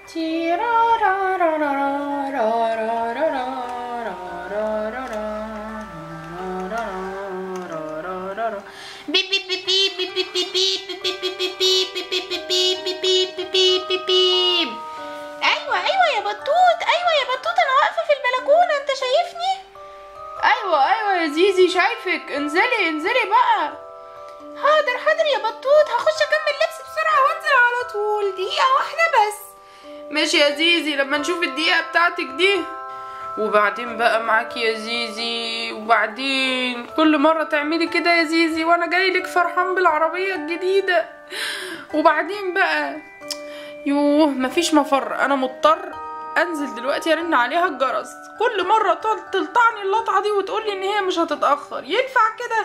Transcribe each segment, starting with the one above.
ايوه ايوه يا بطوط ايوه يا بطوط انا واقفه في البلكونه انت شايفني ايوه ايوه يا زيزي شايفك انزلي انزلي بقى حاضر حاضر يا بطوط هخش اكمل لبس بسرعه وانزل على طول دقيقه واحده بس ماشي يا زيزي لما نشوف الدقيقة بتاعتك دي وبعدين بقى معاكي يا زيزي وبعدين كل مرة تعملي كده يا زيزي وانا جايلك فرحان بالعربية الجديدة وبعدين بقى يوه مفيش مفر انا مضطر انزل دلوقتي ارن عليها الجرس كل مرة تقعد تلطعني اللطعة دي وتقولي ان هي مش هتتأخر ينفع كده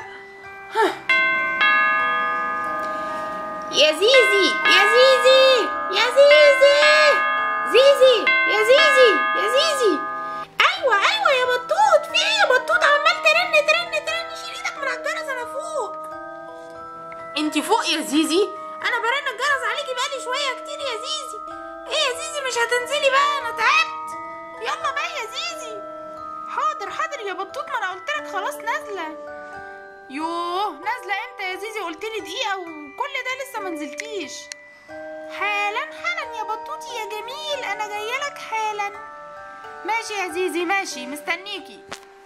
يا زيزي يا زيزي يا زيزي زيزي يا زيزي يا زيزي ايوه ايوه يا بطوط في ايه يا بطوط عمال ترن ترن ترن شيل ايدك من على الجرس انا فوق انتي فوق يا زيزي انا برن الجرس عليكي بقالي شويه كتير يا زيزي ايه يا زيزي مش هتنزلي بقى انا تعبت يلا بقى يا زيزي حاضر حاضر يا بطوط ما انا قلت لك خلاص نازله يوه نازلة امتى يا زيزي قلتلي دقيقة وكل ده لسه منزلتيش حالا حالا يا بطوطي يا جميل انا جايه لك حالا ماشي يا زيزي ماشي مستنيكي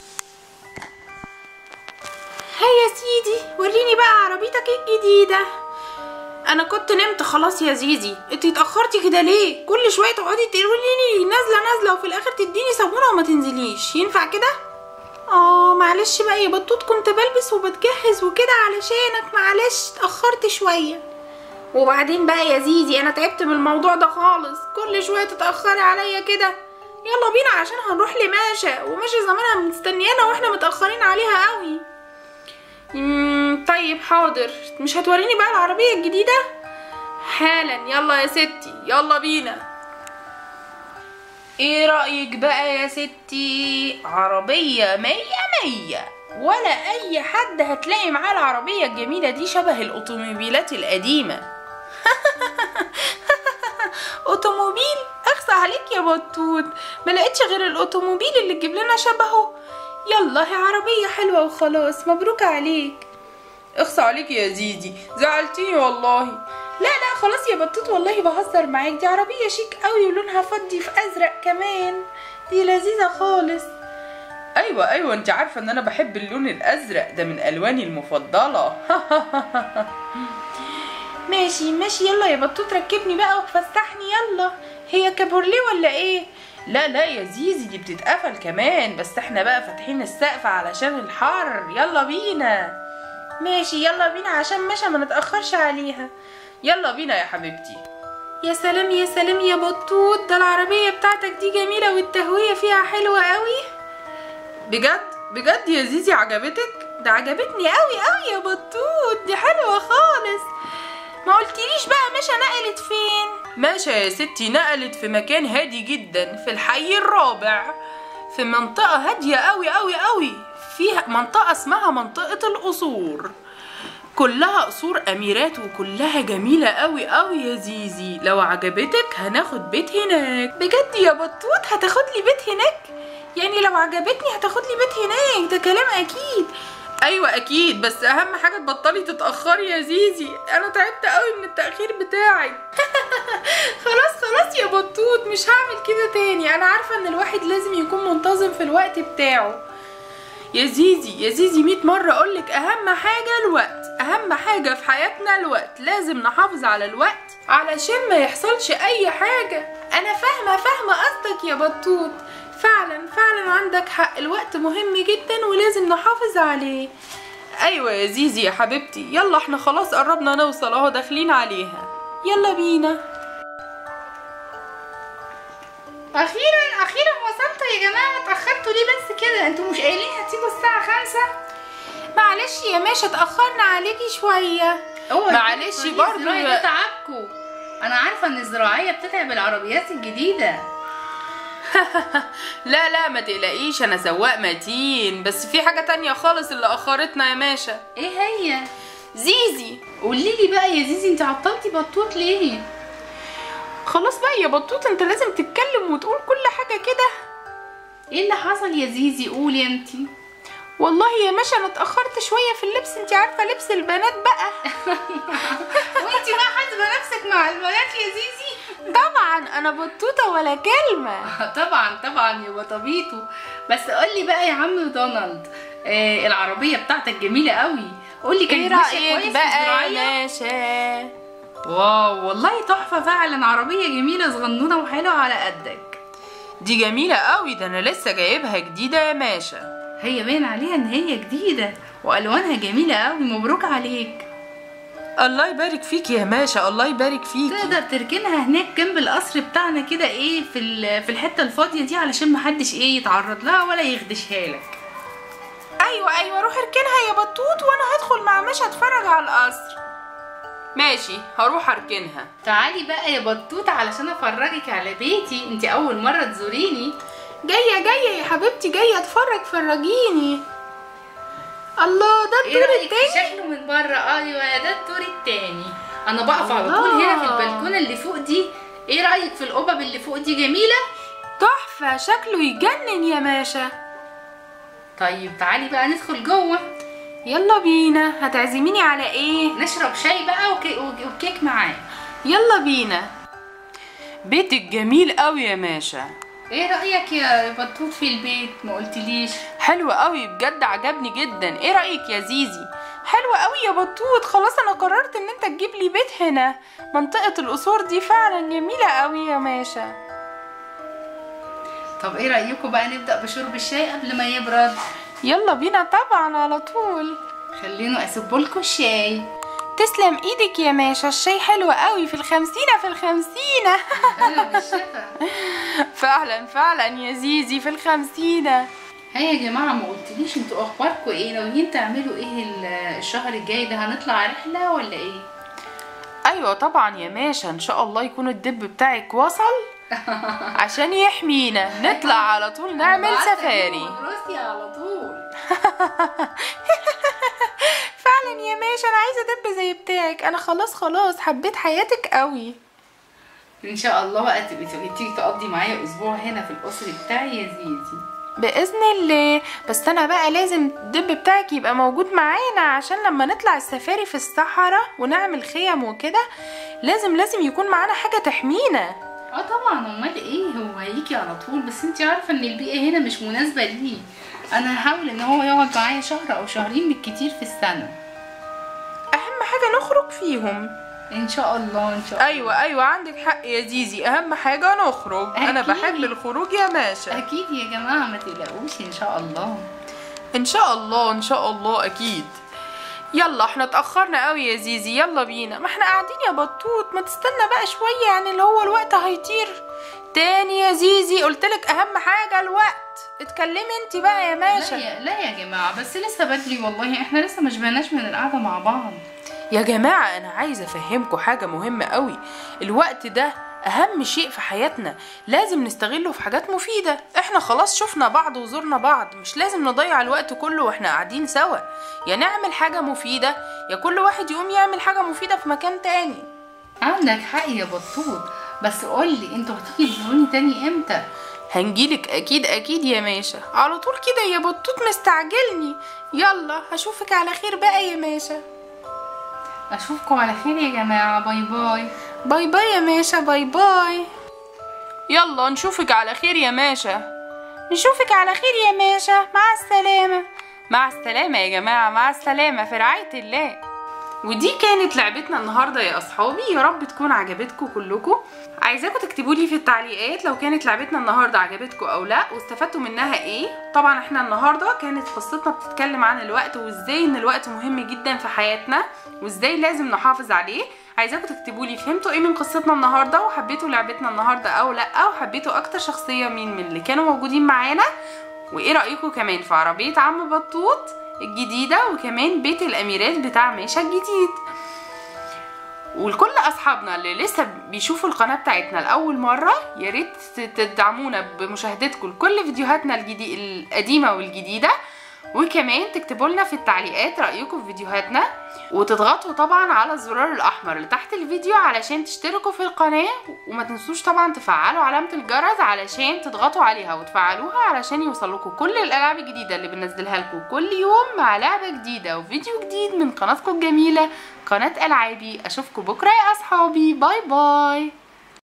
هيا سيدي وريني بقى عربيتك الجديده انا كنت نمت خلاص يا زيزي انتي اتاخرتي كده ليه كل شويه تقعدي تقولي لي نازله نازله وفي الاخر تديني صابونه وما تنزليش ينفع كده اه معلش بقى يا بطوط كنت بلبس وبتجهز وكده علشانك معلش اتاخرت شويه وبعدين بقى يا زيزي انا تعبت من الموضوع ده خالص كل شويه تتاخري عليا كده يلا بينا عشان هنروح لماشا وماشا زمانها مستنيانا واحنا متاخرين عليها قوي مم، طيب حاضر مش هتوريني بقى العربيه الجديده حالا يلا يا ستي يلا بينا ايه رأيك بقى يا ستي عربية مية مية ولا اي حد هتلاقي معاه العربية الجميلة دي شبه الاوتوموبيلات القديمة اوتوموبيل اخصى عليك يا بطوط ما لقيتش غير الاوتوموبيل اللي تجيب لنا شبهه يلا هي عربية حلوة وخلاص مبروك عليك اخصى عليك يا زيزي زعلتيني والله لا لا خلاص يا بطوط والله بهزر معاك دي عربية شيك قوي ولونها فضي في ازرق كمان دي لذيذة خالص ايوه ايوه انت عارفة ان انا بحب اللون الازرق ده من الواني المفضلة ماشي ماشي يلا يا بطوط ركبني بقى وفسحني يلا هي كابورليه ولا ايه لا لا يا زيزي دي بتتقفل كمان بس احنا بقى فاتحين السقف علشان الحر يلا بينا ماشي يلا بينا عشان مشى ما نتأخرش عليها يلا بينا يا حبيبتي يا سلام يا سلام يا بطوط ده العربية بتاعتك دي جميلة والتهوية فيها حلوة قوي بجد بجد يا زيزي عجبتك ده عجبتني قوي قوي يا بطوط دي حلوة خالص ما قلتليش بقى مشا نقلت فين ماشا يا ستي نقلت في مكان هادي جدا في الحي الرابع في منطقة هادية قوي قوي قوي فيها منطقة اسمها منطقة القصور كلها قصور اميرات وكلها جميلة قوي قوي يا زيزي لو عجبتك هناخد بيت هناك بجد يا بطوط هتاخد لي بيت هناك يعني لو عجبتني هتاخد لي بيت هناك ده كلام اكيد ايوه اكيد بس اهم حاجه تبطلي تتاخري يا زيزي انا تعبت قوي من التاخير بتاعك خلاص خلاص يا بطوط مش هعمل كده تاني انا عارفه ان الواحد لازم يكون منتظم في الوقت بتاعه يا زيزي يا زيزي مية مرة أقولك أهم حاجة الوقت أهم حاجة في حياتنا الوقت لازم نحافظ على الوقت علشان ما يحصلش أي حاجة أنا فاهمة فاهمة قصدك يا بطوط فعلا فعلا عندك حق الوقت مهم جدا ولازم نحافظ عليه أيوة يا زيزي يا حبيبتي يلا احنا خلاص قربنا نوصل اهو داخلين عليها يلا بينا اخيرا اخيرا وصلتوا يا جماعه اتاخرتوا ليه بس كده انتوا مش قايلين هتيجوا الساعه خمسة معلش يا ماشا اتأخرنا عليكي شوية اوعى معلش تقولي برضو الزراعي يا- ده تعبكوا انا عارفه ان الزراعيه بتتعب العربيات الجديده لا لا ما تقلقيش انا سواق متين بس في حاجة تانية خالص اللي اخرتنا يا ماشا ايه هي زيزي قولي لي بقى يا زيزي انت عطلتي بطوط ليه خلاص بقى يا بطوط انت لازم تتكلم وتقول كل حاجة كده ايه اللي حصل يا زيزي قولي انتي والله يا ماشا انا اتأخرت شوية في اللبس انت عارفة لبس البنات بقى وانتي بقى حاسبه نفسك مع البنات يا زيزي طبعا انا بطوطة ولا كلمة طبعا طبعا يا بطبيطو بس قولي بقى يا عم دونالد آه العربيه بتاعتك جميله قوي قولي ايه كانت ماشيه رأيك كويس في بقى الزراعيه يا ماشا واو والله تحفه فعلا عربيه جميله صغنونه وحلوه على قدك دي جميلة قوي ده انا لسه جايبها جديدة يا ماشا هي باين عليها ان هي جديده والوانها جميله قوي مبروك عليك الله يبارك فيك يا ماشا الله يبارك فيك تقدر تركنها هناك جنب القصر بتاعنا كده ايه في ال- في الحته الفاضيه دي علشان محدش ايه يتعرض لها ولا يخدشها لك ايوه ايوه روح اركنها يا بطوط وانا هدخل مع ماشا اتفرج على القصر ماشي هروح اركنها تعالي بقى يا بطوطه علشان افرجك على بيتي انت اول مره تزوريني جاية جاية يا حبيبتي جاية اتفرج فرجيني الله ده ايه الدور رايك في التاني شكله من بره ايوه ده الدور التاني انا بقف على الله. طول هنا في البلكونه اللي فوق دي ايه رايك في القبب اللي فوق دي جميله تحفة شكله يجنن يا ماشا طيب تعالي بقى ندخل جوه يلا بينا هتعزميني على ايه نشرب شاي بقى وكي- وك- وكيك معاه يلا بينا بيتك جميل قوي يا ماشا ايه رايك يا بطوط في البيت ما قلتليش حلو قوي بجد عجبني جدا ايه رأيك يا زيزي حلو قوي يا بطوط خلاص انا قررت ان انت تجيب لي بيت هنا منطقة القصور دي فعلا جميلة قوي يا ماشا طب ايه رايكم بقى نبدا بشرب الشاي قبل ما يبرد يلا بينا طبعا على طول خليني اسيب لكم الشاي تسلم ايدك يا ماشا الشاي حلو قوي في الخمسينة في الخمسينة انا بالشفا فعلا فعلا يا زيزي في الخمسينة هيا يا جماعه ما قلتليش انتوا اخباركم ايه ناويين تعملوا ايه ال- الشهر الجاي ده هنطلع رحله ولا ايه ايوه طبعا يا ماشا ان شاء الله يكون الدب بتاعك وصل عشان يحمينا نطلع على طول نعمل سفاري روسيا على طول فعلا يا ماشا انا عايزه دب زي بتاعك انا خلاص خلاص حبيت حياتك قوي ان شاء الله بقى تبقي تبقي تيجي تقضي معايا اسبوع هنا في القصر بتاعي يا زيزي باذن الله بس انا بقى لازم الدب بتاعك يبقى موجود معانا عشان لما نطلع السفاري في الصحراء ونعمل خيم وكده لازم لازم يكون معانا حاجه تحمينا اه طبعا امال ايه هو هيجي على طول بس انت عارفه ان البيئه هنا مش مناسبه ليه انا هحاول ان هو يقعد معايا شهر او شهرين بالكتير في السنه اهم حاجه نخرج فيهم ان شاء الله ان شاء الله ايوه ايوه عندك حق يا زيزي اهم حاجه نخرج انا أكيد. بحب الخروج يا ماشا اكيد يا جماعه ما تقلقوش ان شاء الله ان شاء الله ان شاء الله اكيد يلا احنا اتاخرنا قوي يا زيزي يلا بينا ما احنا قاعدين يا بطوط ما تستنى بقى شويه يعني اللي هو الوقت هيطير تاني يا زيزي قلتلك اهم حاجه الوقت اتكلمي انت بقى يا لا ماشا يا, لا يا جماعه بس لسه بدري والله احنا لسه ما شبعناش من القعده مع بعض يا جماعه انا عايزه افهمكم حاجه مهمه قوي الوقت ده اهم شيء في حياتنا لازم نستغله في حاجات مفيده احنا خلاص شفنا بعض وزرنا بعض مش لازم نضيع الوقت كله واحنا قاعدين سوا يا نعمل حاجه مفيده يا كل واحد يقوم يعمل حاجه مفيده في مكان تاني عندك حق يا بطوط بس قولي انتوا هتيجي تزوروني تاني امتى هنجيلك اكيد اكيد يا ماشا على طول كده يا بطوط مستعجلني يلا هشوفك على خير بقى يا ماشا اشوفكم على خير يا جماعه باي باي باي باي يا ماشا باي باي يلا نشوفك على خير يا ماشا نشوفك على خير يا ماشا مع السلامة مع السلامة يا جماعة مع السلامة في رعاية الله ودي كانت لعبتنا النهاردة يا أصحابي يا رب تكون عجبتكم كلكم عايزاكم تكتبوا لي في التعليقات لو كانت لعبتنا النهاردة عجبتكم أو لا واستفدتوا منها إيه طبعا احنا النهاردة كانت قصتنا بتتكلم عن الوقت وإزاي إن الوقت مهم جدا في حياتنا وإزاي لازم نحافظ عليه عايزاكم تكتبوا لي فهمتوا ايه من قصتنا النهارده وحبيتوا لعبتنا النهارده او لا وحبيتوا اكتر شخصيه مين من اللي كانوا موجودين معانا وايه رايكم كمان في عربيه عم بطوط الجديده وكمان بيت الاميرات بتاع ماشا الجديد ولكل اصحابنا اللي لسه بيشوفوا القناه بتاعتنا لاول مره يا ريت تدعمونا بمشاهدتكم لكل فيديوهاتنا الجديد القديمه والجديده وكمان تكتبوا لنا في التعليقات رايكم في فيديوهاتنا وتضغطوا طبعا على الزرار الاحمر اللي تحت الفيديو علشان تشتركوا في القناه وما تنسوش طبعا تفعلوا علامه الجرس علشان تضغطوا عليها وتفعلوها علشان يوصلكم كل الالعاب الجديده اللي بننزلها لكم كل يوم مع لعبه جديده وفيديو جديد من قناتكم الجميله قناه العابي اشوفكم بكره يا اصحابي باي باي